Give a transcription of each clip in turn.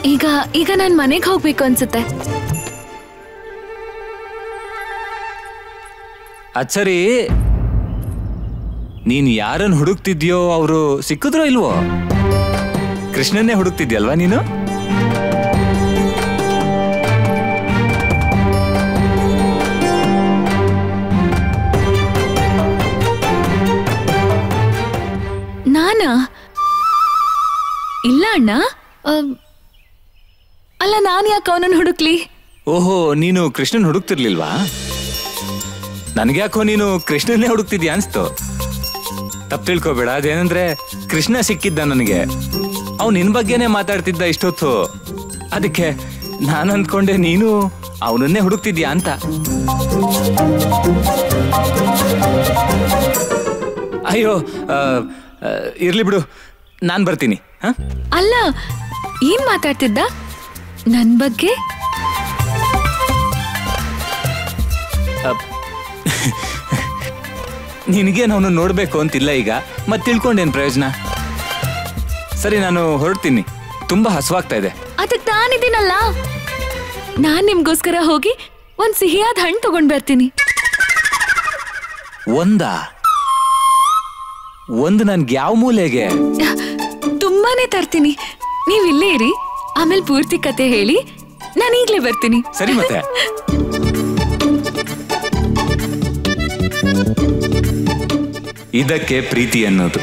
ಈಗ ಈಗ ನಾನ್ ಮನೆಗೆ ಹೋಗ್ಬೇಕು ಅನ್ಸುತ್ತೆ ಅಚ್ಚರಿ ನೀನ್ ಯಾರನ್ನ ಹುಡುಕ್ತಿದ್ಯೋ ಅವರು ಸಿಕ್ಕಿದ್ರೋ ಇಲ್ವೋ ಕೃಷ್ಣನ್ನೇ ಹುಡುಕ್ತಿದ್ಯಲ್ವಾ ನೀನು ನಾನಾ ಇಲ್ಲ ಅಣ್ಣ ಅಮ್, ಅಲ್ಲ ನಾನ್ ಯಾಕೆ ಅವನನ್ನ ಹುಡುಕ್ಲಿ ಓಹೋ ನೀನು ಕೃಷ್ಣನ್ ಹುಡುಕ್ತಿರ್ಲಿಲ್ವಾ ನನ್ಗ್ಯಾಕೋ ನೀನು ಕೃಷ್ಣನ್ನೇ ಹುಡುಕ್ತಿದ್ಯಾ ಅನ್ಸ್ತು ತಪ್ಪು ತಿಳ್ಕೊಬೇಡ ಅದೇನಂದ್ರೆ ಕೃಷ್ಣ ಸಿಕ್ಕಿದ್ದ ನನಗೆ ಅವ್ನು ನಿನ್ ಬಗ್ಗೆನೇ ಮಾತಾಡ್ತಿದ್ದ ಇಷ್ಟೊತ್ತು ಅದಕ್ಕೆ ನಾನು ಅಂದ್ಕೊಂಡೆ ನೀನು ಅವನನ್ನೇ ಹುಡುಕ್ತಿದ್ಯಾ ಅಂತ ಅಯ್ಯೋ ಆ, ಆ, ಇರ್ಲಿ ಬಿಡು ನಾನ್ ಬರ್ತೀನಿ ಹಾ ಅಲ್ಲ ಏನ್ ಮಾತಾಡ್ತಿದ್ದ ನನ್ ಬಗ್ಗೆ ನಿನಗೇನು ಅವನು ನೋಡ್ಬೇಕು ಅಂತಿಲ್ಲ ಈಗ ಮತ್ತೆ ತಿಳ್ಕೊಂಡೇನ್ ಪ್ರಯೋಜನ ಸರಿ ನಾನು ಹೊರಡ್ತೀನಿ ತುಂಬಾ ಹಸುವಾಗ್ತಾ ಇದೆ ಅದಕ್ ನಾನಿದ್ದೀನಲ್ಲ ನಾನ್ ನಿಮ್ಗೋಸ್ಕರ ಹೋಗಿ ಒಂದ್ ಸಿಹಿಯಾದ ಹಣ್ಣು ತಗೊಂಡ್ ಬರ್ತೀನಿ ಒಂದ ಒಂದು ನನ್ಗೆ ಯಾವ ಮೂಲೆಗೆ ತುಂಬಾನೇ ತರ್ತೀನಿ ನೀವ್ ಇಲ್ಲೇ ಇರಿ ಆಮೇಲೆ ಪೂರ್ತಿ ಕತೆ ಹೇಳಿ ನಾನು ಈಗ್ಲೇ ಬರ್ತೀನಿ ಸರಿ ಮತ್ತೆ ಇದಕ್ಕೆ ಪ್ರೀತಿ ಅನ್ನೋದು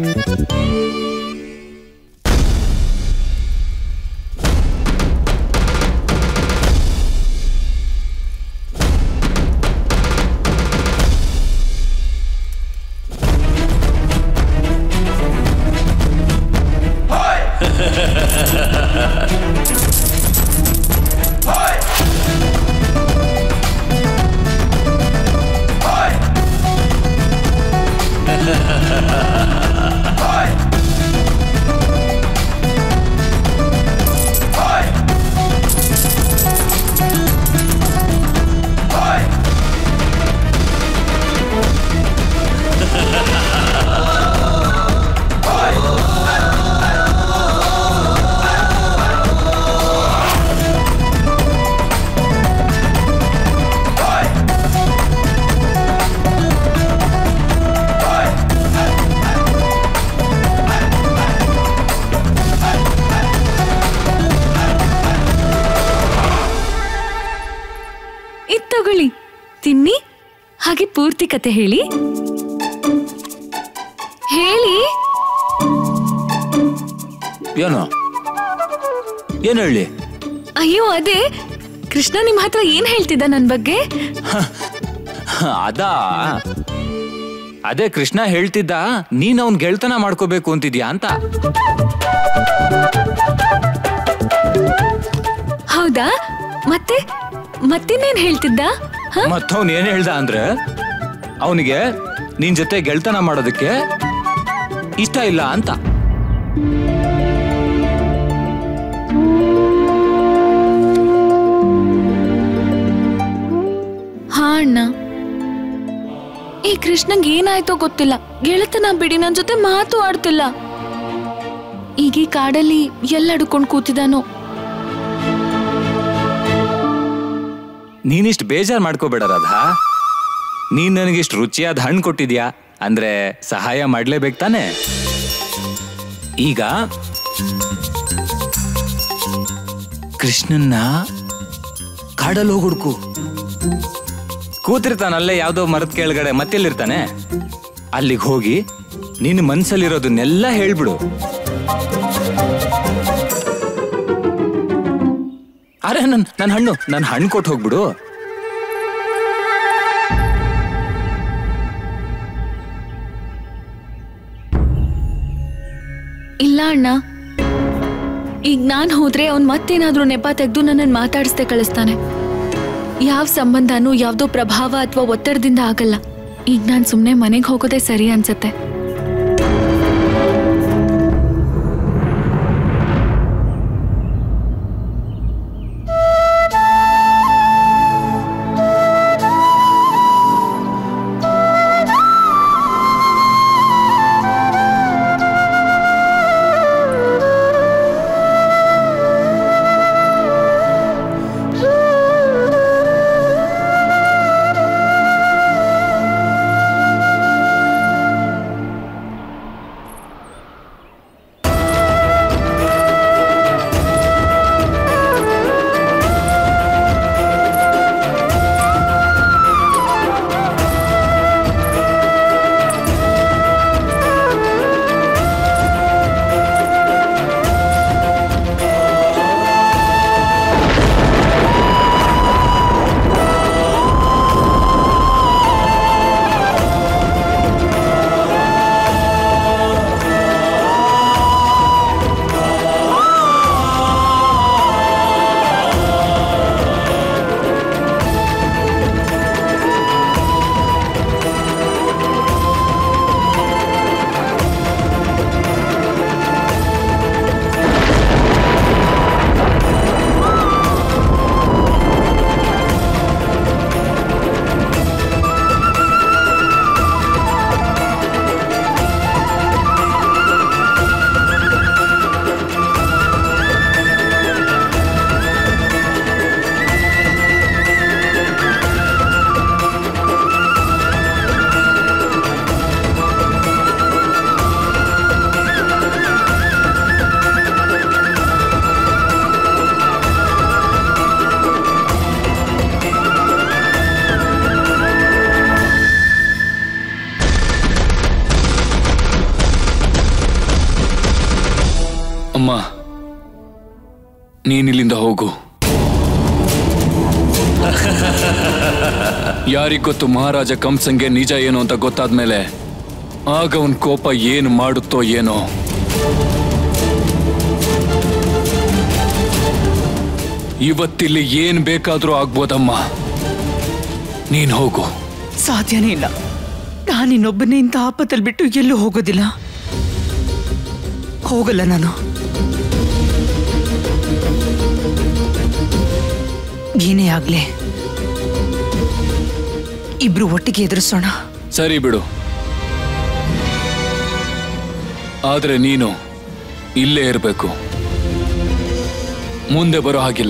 ಇದ್ ತಗೊಳ್ಳಿ ತಿನ್ನಿ ಹಾಗೆ ಪೂರ್ತಿ ಕತೆ ಹೇಳಿ ಹೇಳಿ ಏನು ಏನು ಹೇಳಿ ಅಯ್ಯೋ ಅದೇ ಕೃಷ್ಣ ನಿಮ್ ಹತ್ರ ಏನ್ ಹೇಳ್ತಿದ್ದ ನನ್ ಬಗ್ಗೆ ಅದಾ ಅದೇ ಕೃಷ್ಣ ಹೇಳ್ತಿದ್ದ ನೀನ್ ಅವನ್ ಗೆಳ್ತನ ಮಾಡ್ಕೋಬೇಕು ಅಂತಿದ್ಯಾ ಅಂತ ಹೌದಾ ಮತ್ತೆ ಮತ್ತಿನ್ನೇನ್ ಹೇಳ್ತಿದ್ದ ಹ? ಮತ್ತವನ್ ಏನ್ ಹೇಳ್ದ ಅಂದ್ರೆ ಅವನಿಗೆ ನಿನ್ ಜೊತೆ ಗೆಳ್ತನ ಮಾಡೋದಕ್ಕೆ ಇಷ್ಟ ಇಲ್ಲ ಅಂತ ಹಾ ಅಣ್ಣ ಈ ಕೃಷ್ಣಂಗ್ ಏನಾಯ್ತೋ ಗೊತ್ತಿಲ್ಲ ಗೆಳತನ ಬಿಡಿ ನನ್ ಜೊತೆ ಮಾತು ಆಡ್ತಿಲ್ಲ ಈಗ ಈ ಕಾಡಲ್ಲಿ ಎಲ್ಲಡ್ಕೊಂಡ್ ಕೂತಿದಾನೋ ನೀನಿಷ್ಟು ಬೇಜಾರ್ ಮಾಡ್ಕೋಬೇಡ ರಾಧಾ ನೀನ್ ನನಗಿಷ್ಟು ರುಚಿಯಾದ ಹಣ್ಣು ಕೊಟ್ಟಿದ್ಯಾ ಅಂದ್ರೆ ಸಹಾಯ ಮಾಡ್ಲೇಬೇಕು ತಾನೆ ಈಗ ಕೃಷ್ಣನ್ನ ಕಾಡಲ್ಲಿ ಹೋಗಿ ಹುಡ್ಕು ಕೂತಿರ್ತಾನಲ್ಲೇ ಯಾವ್ದೋ ಮರದ ಕೆಳಗಡೆ ಮತ್ತೆಲ್ಲಿರ್ತಾನೆ ಅಲ್ಲಿಗೆ ಹೋಗಿ ನಿನ್ನ ಮನ್ಸಲ್ಲಿರೋದನ್ನೆಲ್ಲ ಹೇಳ್ಬಿಡು ಅರೆ ನನ್ ನನ್ನ ಹಣ್ಣು ನನ್ನ ಹಣ್ಣು ಕೊಟ್ಟು ಹೋಗ್ಬಿಡು ಇಲ್ಲ ಅಣ್ಣ ಈಗ ನಾನ್ ಹೋದ್ರೆ ಅವ್ನ್ ಮತ್ತೇನಾದ್ರೂ ನೆಪ ತೆಗೆದು ನನ್ನನ್ನು ಮಾತಾಡಿಸ್ದೆ ಕಳಿಸ್ತಾನೆ ಯಾವ ಸಂಬಂಧನೂ ಯಾವ್ದೋ ಪ್ರಭಾವ ಅಥವಾ ಒತ್ತಡದಿಂದ ಆಗಲ್ಲ ಈಗ ನಾನ್ ಸುಮ್ನೆ ಮನೆಗೆ ಹೋಗೋದೇ ಸರಿ ಅನ್ಸತ್ತೆ ನೀನಿಲ್ಲಿಂದ ಹೋಗು ಯಾರಿಗೊತ್ತು ಮಹಾರಾಜ ಕಂಸಂಗೆ ನಿಜ ಏನು ಅಂತ ಗೊತ್ತಾದ್ಮೇಲೆ ಆಗ ಅವನ್ ಕೋಪ ಏನು ಮಾಡುತ್ತೋ ಏನೋ ಇವತ್ತಿಲ್ಲಿ ಏನ್ ಬೇಕಾದ್ರೂ ಆಗ್ಬೋದಮ್ಮ ನೀನ್ ಹೋಗು ಸಾಧ್ಯನೇ ಇಲ್ಲ ನಾನಿನ್ನೊಬ್ಬನೇ ಇಂಥ ಆಪತ್ತಲ್ಲಿ ಬಿಟ್ಟು ಎಲ್ಲೂ ಹೋಗೋದಿಲ್ಲ ಹೋಗಲ್ಲ ನಾನು ಏನೇ ಆಗ್ಲಿ ಇಬ್ರು ಒಟ್ಟಿಗೆ ಎದುರಿಸೋಣ ಸರಿ ಬಿಡು ಆದ್ರೆ ನೀನು ಇಲ್ಲೇ ಇರಬೇಕು ಮುಂದೆ ಬರೋ ಹಾಗಿಲ್ಲ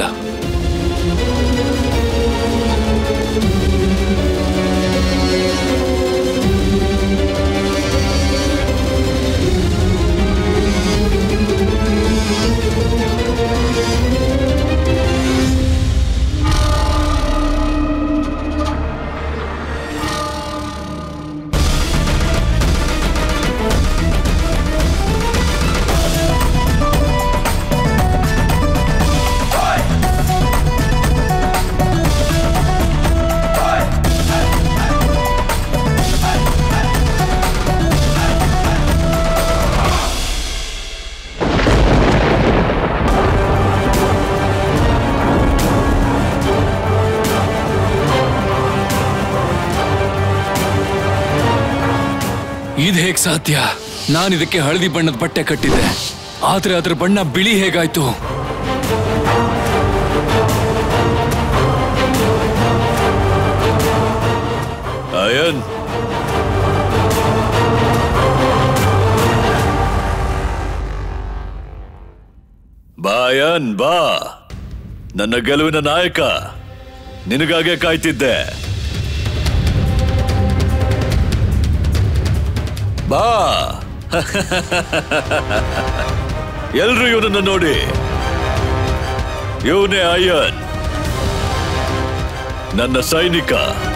ಇದ್ ಹೇಗ್ ಸಾಧ್ಯ ನಾನು ಇದಕ್ಕೆ ಹಳದಿ ಬಣ್ಣದ ಬಟ್ಟೆ ಕಟ್ಟಿದ್ದೆ ಆದ್ರೆ ಅದ್ರ ಬಣ್ಣ ಬಿಳಿ ಹೇಗಾಯ್ತು ಅಯನ್ ಬಾಯನ್ ಬಾ ನನ್ನ ಗೆಲುವಿನ ನಾಯಕ ನಿನಗಾಗೆ ಕಾಯ್ತಿದ್ದೆ ಬಾ ಎಲ್ರು ಇವನನ್ನ ನೋಡಿ ಇವನೇ ಅಯ್ಯನ್ ನನ್ನ ಸೈನಿಕ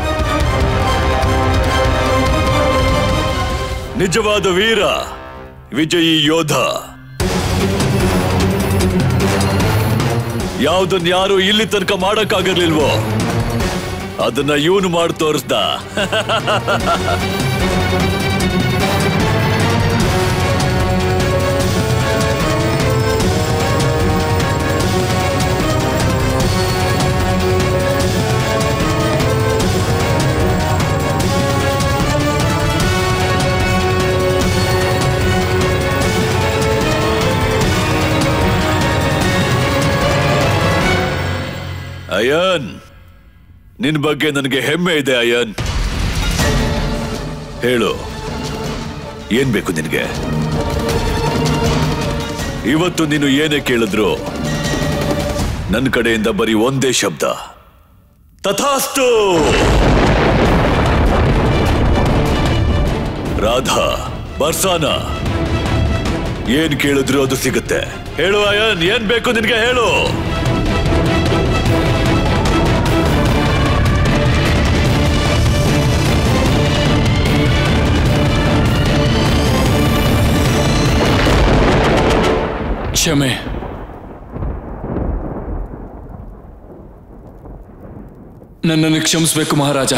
ನಿಜವಾದ ವೀರ ವಿಜಯಿ ಯೋಧ ಯಾವುದನ್ನ ಯಾರು ಇಲ್ಲಿ ತನಕ ಮಾಡಕ್ಕಾಗಿರ್ಲಿಲ್ವೋ ಅದನ್ನ ಇವನು ಮಾಡಿ ತೋರಿಸ್ದ ಅಯನ್ ನಿನ್ ಬಗ್ಗೆ ನನಗೆ ಹೆಮ್ಮೆ ಇದೆ ಅಯನ್ ಹೇಳು ಏನ್ ಬೇಕು ನಿನಗೆ ಇವತ್ತು ನೀನು ಏನೇ ಕೇಳಿದ್ರು ನನ್ನ ಕಡೆಯಿಂದ ಬರೀ ಒಂದೇ ಶಬ್ದ ತಥಾಸ್ತು ರಾಧಾ ಬರ್ಸಾನ ಏನ್ ಕೇಳಿದ್ರು ಅದು ಸಿಗುತ್ತೆ ಹೇಳು ಅಯನ್ ಏನ್ ಬೇಕು ನಿನ್ಗೆ ಹೇಳು ಕ್ಷಮೆ ನನ್ನನ್ನು ಕ್ಷಮಿಸ್ಬೇಕು ಮಹಾರಾಜ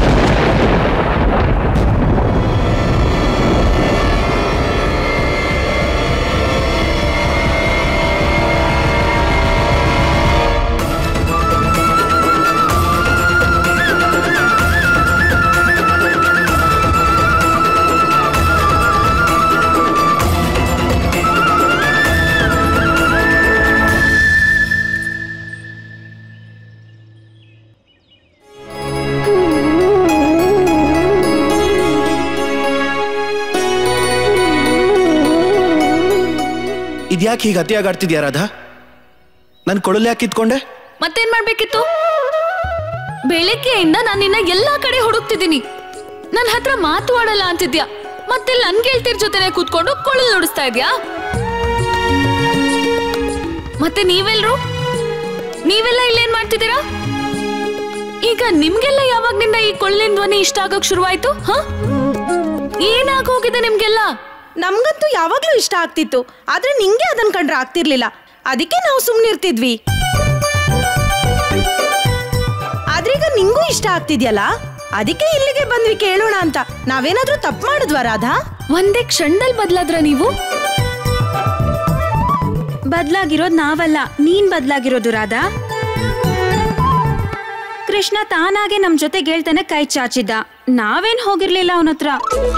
ಇದ್ಯಾಕೆ ಹೀಗೆ ಅತಿಯಾಗಾಡ್ತಿದ್ಯಾ ರಾಧಾ ನನ್ನ ಕೊಡಲು ಯಾಕೆ ಕಿತ್ಕೊಂಡೆ ಮತ್ತೇನ್ ಮಾಡ್ಬೇಕಿತ್ತು ಬೆಳಿಗ್ಗೆಯಿಂದ ನಾನು ನಿನ್ನ ಎಲ್ಲಾ ಕಡೆ ಹುಡುಕ್ತಿದ್ದೀನಿ ನನ್ನ ಹತ್ರ ಮಾತು ಆಡಲ್ಲ ಅಂತಿದ್ಯಾ ಮತ್ತೆ ನನ್ ಗೆಳ್ತಿರ್ ಜೊತೆನೆ ಕೂತ್ಕೊಂಡು ಕೊಳಲ್ ನುಡಿಸ್ತಾ ಇದ್ಯಾ ಮತ್ತೆ ನೀವೆಲ್ರು ನೀವೆಲ್ಲ ಇಲ್ಲೇನ್ ಮಾಡ್ತಿದ್ದೀರಾ ಈಗ ನಿಮ್ಗೆಲ್ಲ ಯಾವಾಗ್ನಿಂದ ಈ ಕೊಳ್ಳಿನ ಧ್ವನಿ ಇಷ್ಟ ಆಗಕ್ ಶುರುವಾಯ್ತು ಹ ಏನಾಗೋಗಿದೆ ನಿಮ್ಗೆಲ್ಲ ನಮ್ಗಂತೂ ಯಾವಾಗ್ಲೂ ಇಷ್ಟ ಆಗ್ತಿತ್ತು ಆದ್ರೆ ನಿಂಗೆ ಅದನ್ ಕಂಡ್ರೆ ಆಗ್ತಿರ್ಲಿಲ್ಲ ಅದಕ್ಕೆ ನಾವು ಸುಮ್ನಿರ್ತಿದ್ವಿ ಆದ್ರೀಗ ನಿಂಗೂ ಇಷ್ಟ ಆಗ್ತಿದ್ಯಲ್ಲ ಅದಕ್ಕೆ ಇಲ್ಲಿಗೆ ಬಂದ್ವಿ ಕೇಳೋಣ ಅಂತ ನಾವೇನಾದ್ರೂ ತಪ್ಪು ಮಾಡಿದ್ವಾ ರಾಧಾ ಒಂದೇ ಕ್ಷಣದಲ್ಲಿ ಬದಲಾದ್ರ ನೀವು ಬದ್ಲಾಗಿರೋದ್ ನಾವಲ್ಲ ನೀನ್ ಬದ್ಲಾಗಿರೋದು ರಾಧಾ ಕೃಷ್ಣ ತಾನಾಗೆ ನಮ್ ಜೊತೆ ಗೆಳ್ತಾನೆ ಕೈ ಚಾಚಿದ್ದ ನಾವೇನ್ ಹೋಗಿರ್ಲಿಲ್ಲ ಅವನ ಹತ್ರ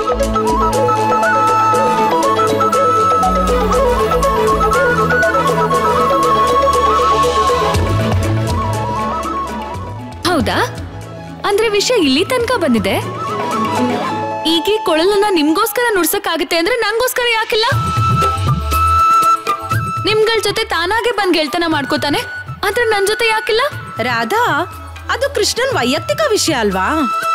ಹೌದಾ ಅಂದ್ರೆ ವಿಷಯ ಇಲ್ಲಿ ತನಕ ಬಂದಿದೆ ಈಗ ಈ ಕೊಳಲನ್ನ ನಿಮ್ಗೋಸ್ಕರ ನುಡ್ಸಕ್ಕಾಗತ್ತೆ ಅಂದ್ರೆ ನಂಗೋಸ್ಕರ ಯಾಕಿಲ್ಲ ನಿಮ್ಗಳ ಜೊತೆ ತಾನಾಗೆ ಬಂದ್ ಗೆಳ್ತನ ಮಾಡ್ಕೋತಾನೆ ಆದ್ರೆ ನನ್ ಜೊತೆ ಯಾಕಿಲ್ಲ ರಾಧಾ ಅದು ಕೃಷ್ಣನ್ ವೈಯಕ್ತಿಕ ವಿಷಯ ಅಲ್ವಾ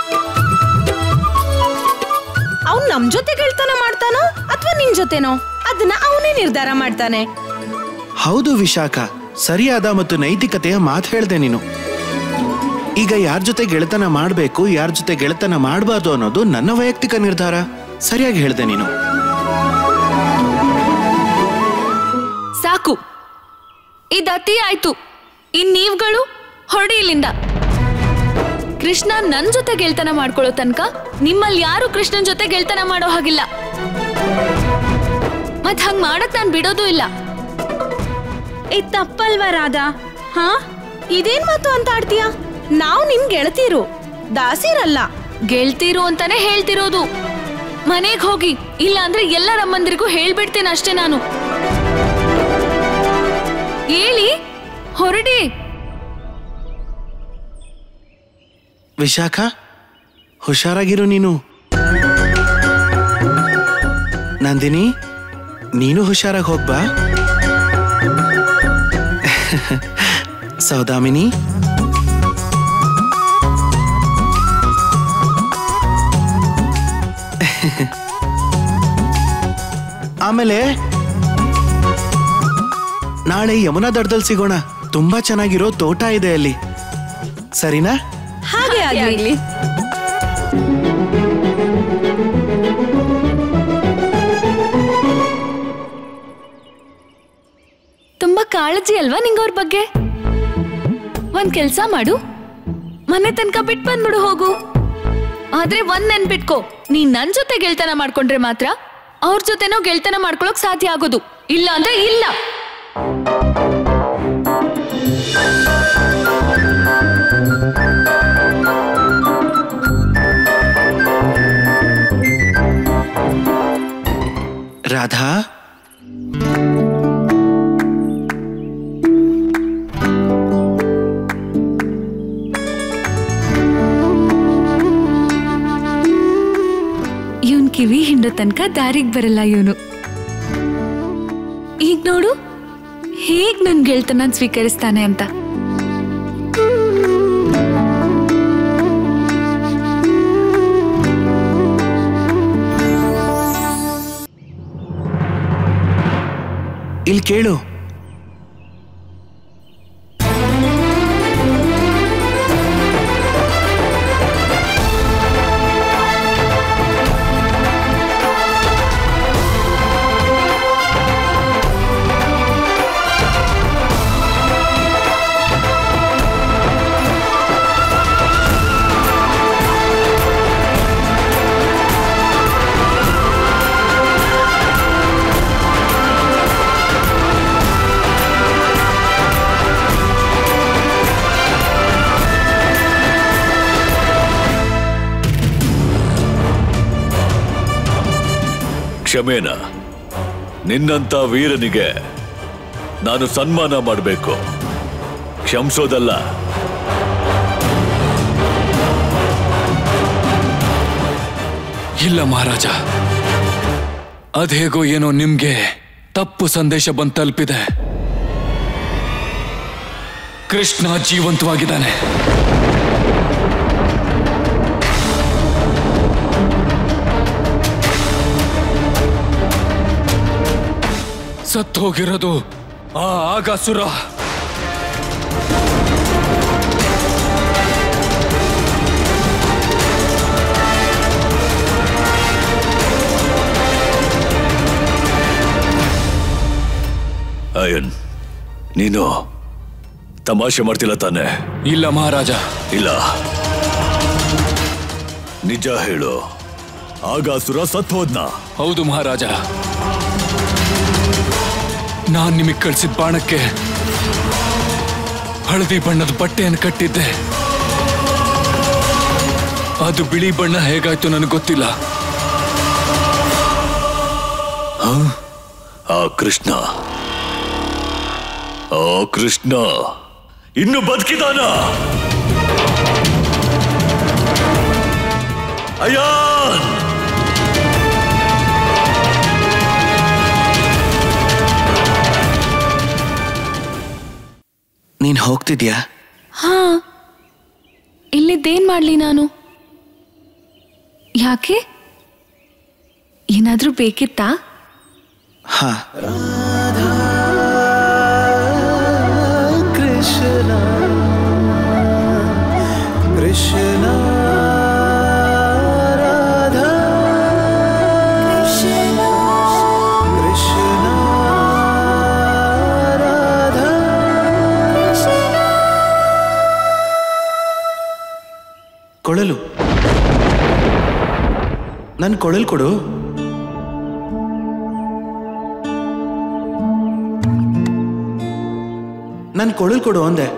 ಅವ್ನ್ ನಮ್ ಜೊತೆ ಗೆಳ್ತನ ಮಾಡ್ತಾನೋ ಅಥವಾ ನಿನ್ ಜೊತೆನೋ ಅದನ್ನ ಅವನೇ ನಿರ್ಧಾರ ಮಾಡ್ತಾನೆ ಹೌದು ವಿಶಾಖ ಸರಿಯಾದ ಮತ್ತು ನೈತಿಕತೆಯ ಮಾತು ಹೇಳ್ದೆ ನೀನು ಈಗ ಯಾರ ಜೊತೆ ಗೆಳೆತನ ಮಾಡಬೇಕು ಯಾರ ಜೊತೆ ಗೆಳೆತನ ಮಾಡಬಾರ್ದು ಅನ್ನೋದು ನನ್ನ ವೈಯಕ್ತಿಕ ನಿರ್ಧಾರ ಸರಿಯಾಗಿ ಹೇಳ್ದೆ ನೀನು ಸಾಕು ಇದ್ ಅತಿ ಆಯ್ತು ಇನ್ ನೀವ್ಗಳು ಹೊರಡಿ ಇಲ್ಲಿಂದ ಕೃಷ್ಣ ನನ್ ಜೊತೆ ಗೆಳ್ತನ ಮಾಡ್ಕೊಳ್ಳೋ ತನಕ ನಿಮ್ಮಲ್ಲಿ ಯಾರು ಕೃಷ್ಣನ್ ಜೊತೆ ಗೆಳ್ತನ ಮಾಡೋ ಹಾಗಿಲ್ಲ ಮತ್ ಹಂಗ್ ಮಾಡಕ್ ನಾನ್ ಬಿಡೋದು ಇಲ್ಲ ಇದ್ ತಪ್ಪಲ್ವಾ ರಾಧಾ ಹಾ ಇದೇನ್ ಮಾತು ಅಂತ ಆಡ್ತೀಯ ನಾವ್ ನಿಮ್ ಗೆಳತೀರು ದಾಸಿರಲ್ಲ ಗೆಳ್ತೀರು ಅಂತಾನೆ ಹೇಳ್ತಿರೋದು ಮನೆಗ್ ಹೋಗಿ ಇಲ್ಲ ಅಂದ್ರೆ ಎಲ್ಲರ ಅಮ್ಮಂದಿರಿಗೂ ಹೇಳ್ಬಿಡ್ತೇನೆ ಅಷ್ಟೇ ನಾನು ಹೇಳಿ ಹೊರಡಿ ವಿಶಾಖ ಹುಷಾರಾಗಿರು ನೀನು ನಂದಿನಿ ನೀನು ಹುಷಾರಾಗಿ ಹೋಗ್ಬಾ ಸೌದಾಮಿನಿ ಆಮೇಲೆ ನಾಳೆ ಯಮುನಾ ದಡದಲ್ಲಿ ಸಿಗೋಣ ತುಂಬಾ ಚೆನ್ನಾಗಿರೋ ತೋಟ ಇದೆ ಅಲ್ಲಿ ಸರಿನಾ ಹಾಗೆ ಆಗ್ಲಿ ತುಂಬಾ ಕಾಳಜಿ ಅಲ್ವಾ ನಿಂಗ ಅವ್ರ ಬಗ್ಗೆ ಒಂದ್ ಕೆಲ್ಸ ಮಾಡು ಮನೆ ತನಕ ಬಿಟ್ ಬಂದ್ಬಿಡು ಹೋಗು ಆದ್ರೆ ಒಂದ್ ನೆನ್ಪಿಟ್ಕೋ ನೀನ್ ನನ್ ಜೊತೆ ಗೆಳ್ತನ ಮಾಡ್ಕೊಂಡ್ರೆ ಮಾತ್ರ ಅವ್ರ ಜೊತೆನೋ ಗೆಳ್ತನ ಮಾಡ್ಕೊಳಕ್ ಸಾಧ್ಯ ಆಗೋದು ಇಲ್ಲ ಅಂದ್ರೆ ಇಲ್ಲ ರಾಧಾ ಇವನ್ ಕಿವಿ ಹಿಂಡೋ ತನಕ ದಾರಿಗ್ ಬರಲ್ಲ ಇವನು ಈಗ ನೋಡು ಹೇಗ್ ನನ್ ಗೆಳ್ತನ ಸ್ವೀಕರಿಸ್ತಾನೆ ಅಂತ ಇಲ್ಲಿ ಕೇಳು ಕ್ಷಮೇನ ನಿನ್ನಂತ ವೀರನಿಗೆ ನಾನು ಸನ್ಮಾನ ಮಾಡಬೇಕು ಕ್ಷಮಿಸೋದಲ್ಲ ಇಲ್ಲ ಮಹಾರಾಜ ಅದೇಗೋ ಏನೋ ನಿಮ್ಗೆ ತಪ್ಪು ಸಂದೇಶ ಬಂದು ತಲುಪಿದೆ ಕೃಷ್ಣ ಜೀವಂತವಾಗಿದ್ದಾನೆ ಸತ್ತು ಹೋಗಿರೋದು ಆ ಆಗಸುರ ಅಯನ್ ನೀನು ತಮಾಷೆ ಮಾಡ್ತಿಲ್ಲ ತಾನೆ ಇಲ್ಲ ಮಹಾರಾಜ ಇಲ್ಲ ನಿಜ ಹೇಳು ಆಗ ಸುರ ಸತ್ ಹೋದ್ನ ಹೌದು ಮಹಾರಾಜ ನಾನ್ ನಿಮಗೆ ಕಳಿಸಿದ ಬಾಣಕ್ಕೆ ಹಳದಿ ಬಣ್ಣದ ಬಟ್ಟೆಯನ್ನು ಕಟ್ಟಿದ್ದೆ ಅದು ಬಿಳಿ ಬಣ್ಣ ಹೇಗಾಯ್ತು ನನಗೆ ಗೊತ್ತಿಲ್ಲ ಆ ಕೃಷ್ಣ ಆ ಕೃಷ್ಣ ಇನ್ನು ಬದುಕಿದಾನ ಅಯ್ಯಾನ್ ನೀನ್ ಹೋಗ್ತಿದ್ಯಾ ಹಾ ಇಲ್ಲಿದ್ದೇನ್ ಮಾಡ್ಲಿ ನಾನು ಯಾಕೆ ಏನಾದ್ರೂ ಬೇಕಿತ್ತಾ ಹಾ ಕೃಷ್ಣ ಕೃಷ್ಣ ರಾಧಾ ಕೃಷ್ಣ ಕೃಷ್ಣ ರಾಧಾ ಕೊಳಲು ನನ್ ಕೊಳಲ್ ಕೊಡು ನನ್ ಕೊಳಲ್ ಕೊಡು ಅಂದೆ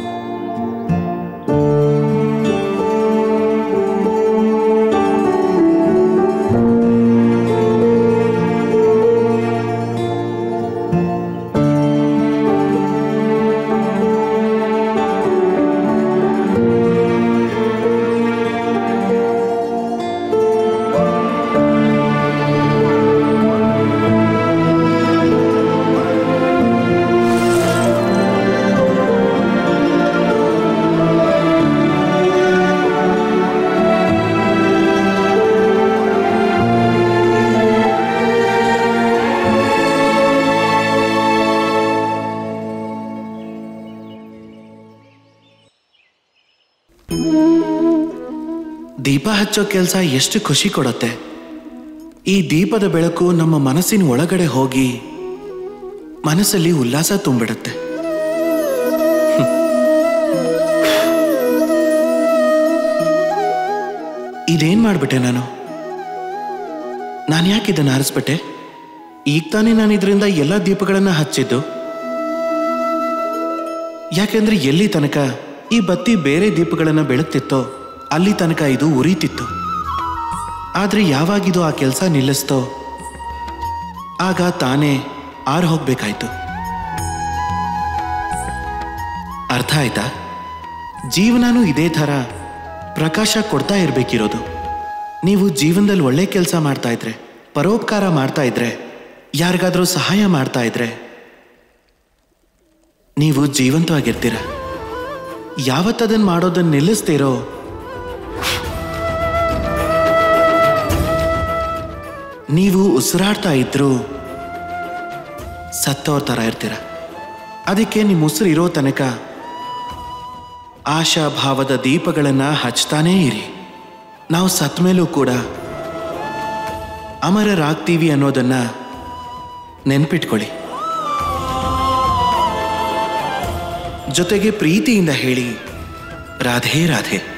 ದೀಪ ಹಚ್ಚೋ ಕೆಲಸ ಎಷ್ಟು ಖುಷಿ ಕೊಡುತ್ತೆ ಈ ದೀಪದ ಬೆಳಕು ನಮ್ಮ ಮನಸ್ಸಿನ ಒಳಗಡೆ ಹೋಗಿ ಮನಸ್ಸಲ್ಲಿ ಉಲ್ಲಾಸ ತುಂಬಿಡುತ್ತೆ ಹ್ಮ್. ಇದೇನ್ ಮಾಡ್ಬಿಟ್ಟೆ ನಾನು ನಾನು ಯಾಕೆ ಇದನ್ನು ಹಾರಿಸ್ಬಿಟ್ಟೆ ಈಗ ತಾನೇ ನಾನು ಇದರಿಂದ ಎಲ್ಲ ದೀಪಗಳನ್ನ ಹಚ್ಚಿದ್ದು ಯಾಕೆಂದ್ರೆ ಎಲ್ಲಿ ತನಕ ಈ ಬತ್ತಿ ಬೇರೆ ದೀಪಗಳನ್ನ ಬೆಳಗ್ತಿತ್ತೋ ಅಲ್ಲಿ ತನಕ ಇದು ಉರಿತಿತ್ತು ಆದ್ರೆ ಯಾವಾಗಿದು ಆ ಕೆಲಸ ನಿಲ್ಲಿಸ್ತೋ ಆಗ ತಾನೇ ಆರ್ ಹೋಗ್ಬೇಕಾಯ್ತು ಅರ್ಥ ಆಯ್ತಾ ಜೀವನನೂ ಇದೇ ಥರ ಪ್ರಕಾಶ ಕೊಡ್ತಾ ಇರ್ಬೇಕಿರೋದು ನೀವು ಜೀವನದಲ್ಲಿ ಒಳ್ಳೆ ಕೆಲಸ ಮಾಡ್ತಾ ಇದ್ರೆ ಪರೋಪಕಾರ ಮಾಡ್ತಾ ಇದ್ರೆ ಯಾರಿಗಾದ್ರೂ ಸಹಾಯ ಮಾಡ್ತಾ ಇದ್ರೆ ನೀವು ಜೀವಂತವಾಗಿರ್ತೀರ ಯಾವತ್ತದನ್ನ ಮಾಡೋದನ್ನ ನಿಲ್ಲಿಸ್ತೀರೋ ನೀವು ಉಸಿರಾಡ್ತಾ ಇದ್ರು ಸತ್ತವ್ರ ಥರ ಇರ್ತೀರ ಅದಕ್ಕೆ ನಿಮ್ಮ ಉಸಿರು ಇರೋ ತನಕ ಆಶಾಭಾವದ ದೀಪಗಳನ್ನ ಹಚ್ತಾನೇ ಇರಿ ನಾವು ಸತ್ತ ಮೇಲೂ ಕೂಡ ಅಮರರಾಗ್ತೀವಿ ಅನ್ನೋದನ್ನ ನೆನ್ಪಿಟ್ಕೊಳ್ಳಿ ಜೊತೆಗೆ ಪ್ರೀತಿಯಿಂದ ಹೇಳಿ ರಾಧೆ ರಾಧೆ